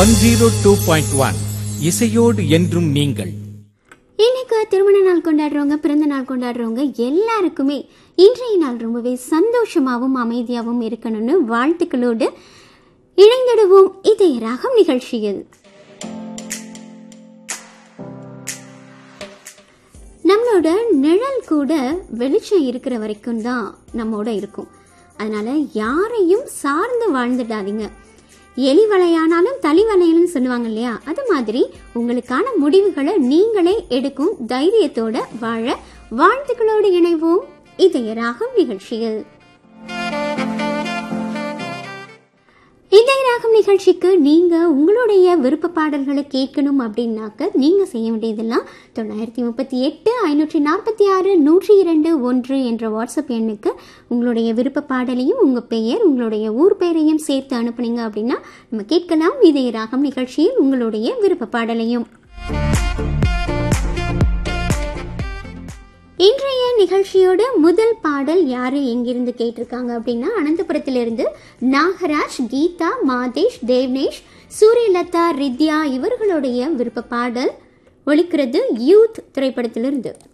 one zero two point one இசையோடு என்றும் நீங்கள் இன்னைக்கு திருமண நாள் கொண்டாடுறவங்க பிறந்த நாள் கொண்டாடுறவங்க எல்லாருக்குமே இன்றைய நாள் ரொம்பவே சந்தோஷமாகவும் அமைதியாகவும் இருக்கணும்னு வாழ்த்துக்களோடு இணைந்திடுவோம் இதய ராகம் நிகழ்ச்சியில் நம்மளோட நிழல் கூட வெளிச்சம் இருக்கிற வரைக்கும் தான் நம்மோட இருக்கும் அதனால யாரையும் சார்ந்து வாழ்ந்துடாதீங்க எலி வலையானாலும் தலி வலையாலும் சொல்லுவாங்க இல்லையா அது மாதிரி உங்களுக்கான முடிவுகளை நீங்களே எடுக்கும் தைரியத்தோட வாழ வாழ்த்துக்களோடு இணைவோம் இதய ராகம் நிகழ்ச்சியில் இதய ராகம் நிகழ்ச்சிக்கு நீங்க உங்களுடைய விருப்ப பாடல்களை கேட்கணும் அப்படின்னாக்க நீங்க செய்ய வேண்டியதெல்லாம் தொள்ளாயிரத்தி முப்பத்தி எட்டு ஐநூற்றி நாற்பத்தி ஆறு நூற்றி இரண்டு ஒன்று என்ற வாட்ஸ்அப் எண்ணுக்கு உங்களுடைய விருப்ப பாடலையும் உங்க பெயர் உங்களுடைய ஊர் பெயரையும் சேர்த்து அனுப்புனீங்க அப்படின்னா நம்ம கேட்கலாம் இதய ராகம் நிகழ்ச்சியில் உங்களுடைய விருப்ப பாடலையும் இன்றைய நிகழ்ச்சியோட முதல் பாடல் யாரு எங்கிருந்து கேட்டிருக்காங்க அப்படின்னா அனந்தபுரத்திலிருந்து நாகராஜ் கீதா மாதேஷ் தேவ்னேஷ் சூரியலதா ரித்யா இவர்களுடைய விருப்ப பாடல் ஒலிக்கிறது யூத் திரைப்படத்திலிருந்து